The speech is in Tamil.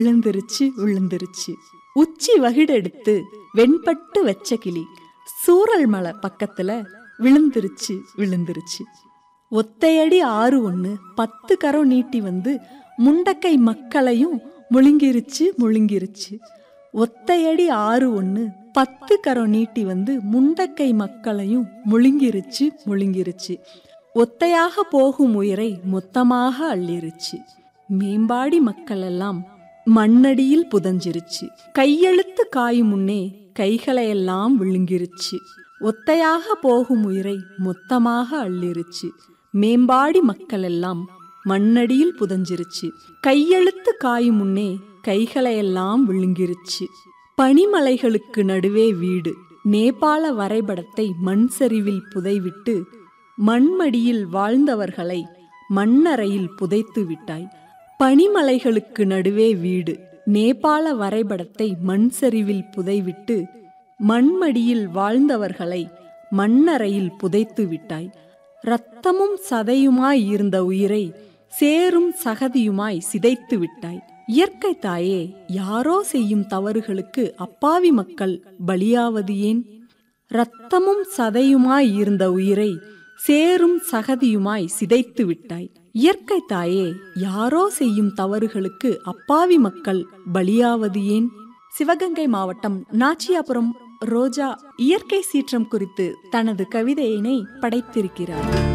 விழுந்துருச்சு விழுந்துருச்சு உச்சி வகிடெடுத்து வெண்பட்டு வச்ச கிளி சூரல் மலை பக்கத்துல விழுந்துருச்சு விழுந்துருச்சு ஒத்தையடி ஆறு ஒன்று பத்து கரம் நீட்டி வந்து முண்டக்கை மக்களையும் முழுங்கிருச்சு முழுங்கிருச்சு ஒத்தையடி ஆறு ஒன்று பத்து கரம் நீட்டி வந்து முண்டக்கை மக்களையும் முழுங்கிருச்சு முழுங்கிருச்சு ஒத்தையாக போகும் உயிரை மொத்தமாக அள்ளிருச்சு மேம்பாடி மக்கள் எல்லாம் மண்ணடியில் புதஞ்சிருச்சு கையெழுத்து காயும் முன்னே கைகளையெல்லாம் விழுங்கிருச்சு ஒத்தையாக போகும் உயிரை மொத்தமாக அள்ளிருச்சு மேம்பாடி மக்கள் எல்லாம் மண்ணடியில் புதஞ்சிருச்சு கையெழுத்து காயும் முன்னே கைகளையெல்லாம் விழுங்கிருச்சு பனிமலைகளுக்கு நடுவே வீடு நேபாள வரைபடத்தை மண் சரிவில் புதைவிட்டு மண்மடியில் வாழ்ந்தவர்களை மண்ணறையில் புதைத்து விட்டாய் பனிமலைகளுக்கு நடுவே வீடு நேபாள வரைபடத்தை மண் சரிவில் புதைவிட்டு மண்மடியில் வாழ்ந்தவர்களை மண்ணறையில் புதைத்து விட்டாய் இரத்தமும் சதையுமாய் இருந்த உயிரை சேரும் சகதியுமாய் சிதைத்து விட்டாய் இயற்கை தாயே யாரோ செய்யும் தவறுகளுக்கு அப்பாவி மக்கள் பலியாவது ஏன் இரத்தமும் சதையுமாய் இருந்த உயிரை சேரும் சகதியுமாய் சிதைத்து விட்டாய் இயற்கை தாயே யாரோ செய்யும் தவறுகளுக்கு அப்பாவி மக்கள் பலியாவது ஏன் சிவகங்கை மாவட்டம் நாச்சியாபுரம் ரோஜா இயற்கை சீற்றம் குறித்து தனது கவிதையினை படைத்திருக்கிறார்